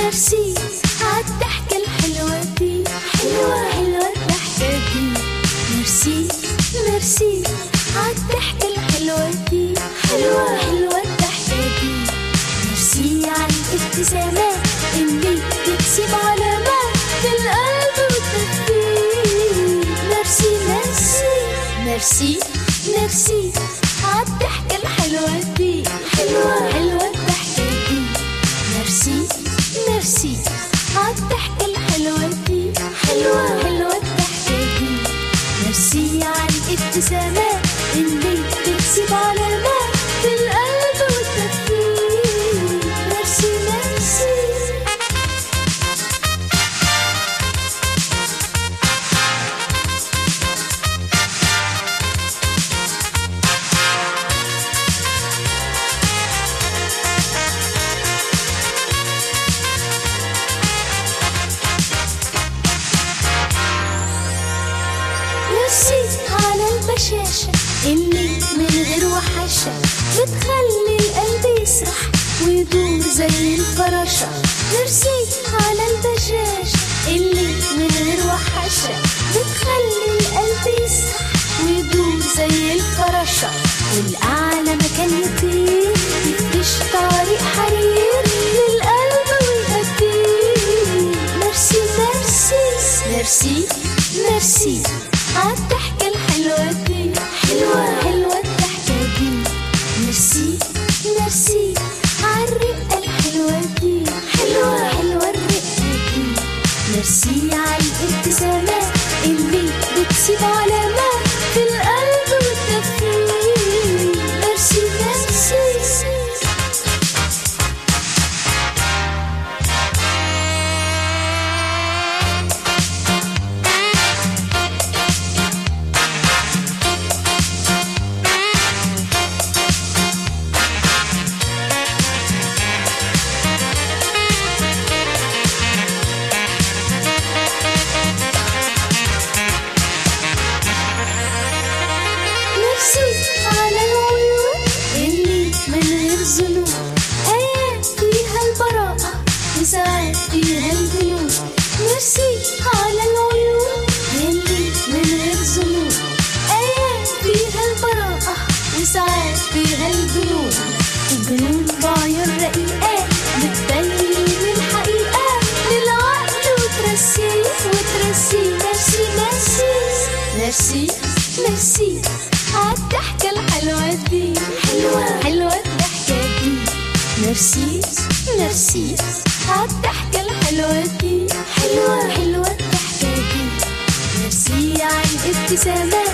ميرسي عالضحكة الحلوة دي حلوة حلوة الضحكة دي ميرسي ميرسي عالضحكة الحلوة دي حلوة حلوة الضحكة دي ميرسي عالابتسامات اللي بتسيب علامات في القلب والتفكير ميرسي ميرسي ميرسي ميرسي عالضحكة الحلوة دي حلوة حلوة الضحكة دي ميرسي ميرسي عالضحكة الحلوة دي حلوة حلوة الضحكة دي ميرسي عالابتسامات اللي بتسيب علامات في القلب والتفكير ميرسي ميرسي ميرسي على البشاشة اللي من غير وحشة بتخلي القلب يسرح ويدور زي الفراشة ميرسي على البشاشة اللي من غير وحشة بتخلي القلب يسرح ويدور زي الفراشة والأعلى مكان يطير يفرش طريق حرير للقلب ويهديه ميرسي ميرسي ميرسي ميرسي عالضحكة الحلوة دي حلوة حلوة الضحكة دي ميرسي ميرسي عالرقة الحلوة دي حلوة حلوة الرقة دي ميرسي عالابتسامات اللي بتسيب علامات في القلب والتفكير ميرسي ميرسي ميرسي على العيون اللي من غير ذنوب آيات فيها البراءة وساعات فيها الجنون ميرسي على العيون اللي من غير ذنوب آيات فيها البراءة وساعات فيها الجنون الجنون بعيون رقيقات بتبين الحقيقة للعقل وترسيه وترسيه ميرسي ميرسي ميرسي ميرسي عالضحكة الحلوة دي حلوة حلوة الضحكة دي ميرسي ميرسي عالضحكة الحلوة دي حلوة حلوة الضحكة دي ميرسي عالابتسامات